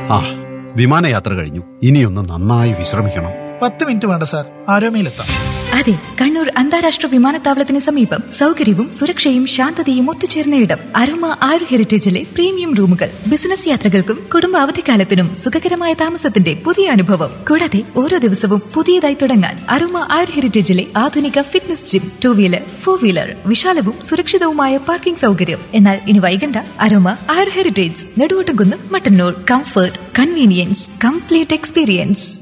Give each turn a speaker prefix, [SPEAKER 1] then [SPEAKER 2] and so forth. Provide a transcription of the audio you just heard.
[SPEAKER 1] ആ വിമാനയാത്ര കഴിഞ്ഞു ഇനിയൊന്ന് നന്നായി വിശ്രമിക്കണം
[SPEAKER 2] പത്ത് മിനിറ്റ് വേണ്ട സാർ ആരോമയിലെത്താം
[SPEAKER 3] അതെ കണ്ണൂർ അന്താരാഷ്ട്ര വിമാനത്താവളത്തിന് സമീപം സൗകര്യവും സുരക്ഷയും ശാന്തതയും ഒത്തുചേർന്ന ഇടം അരോമ ആരു ഹെറിറ്റേജിലെ പ്രീമിയം റൂമുകൾ ബിസിനസ് യാത്രകൾക്കും കുടുംബ അവധിക്കാലത്തിനും സുഖകരമായ താമസത്തിന്റെ പുതിയ അനുഭവം കൂടാതെ ഓരോ ദിവസവും പുതിയതായി തുടങ്ങാൻ അരോമ ആരു ഹെറിറ്റേജിലെ ആധുനിക fitness gym two wheeler four wheeler വിശാലവും സുരക്ഷിതവുമായ പാർക്കിംഗ് സൗകര്യം എന്നാൽ ഇനി വൈകണ്ട അരോമ ആരു Heritage Neduvottumkunnu Mattannur comfort convenience complete experience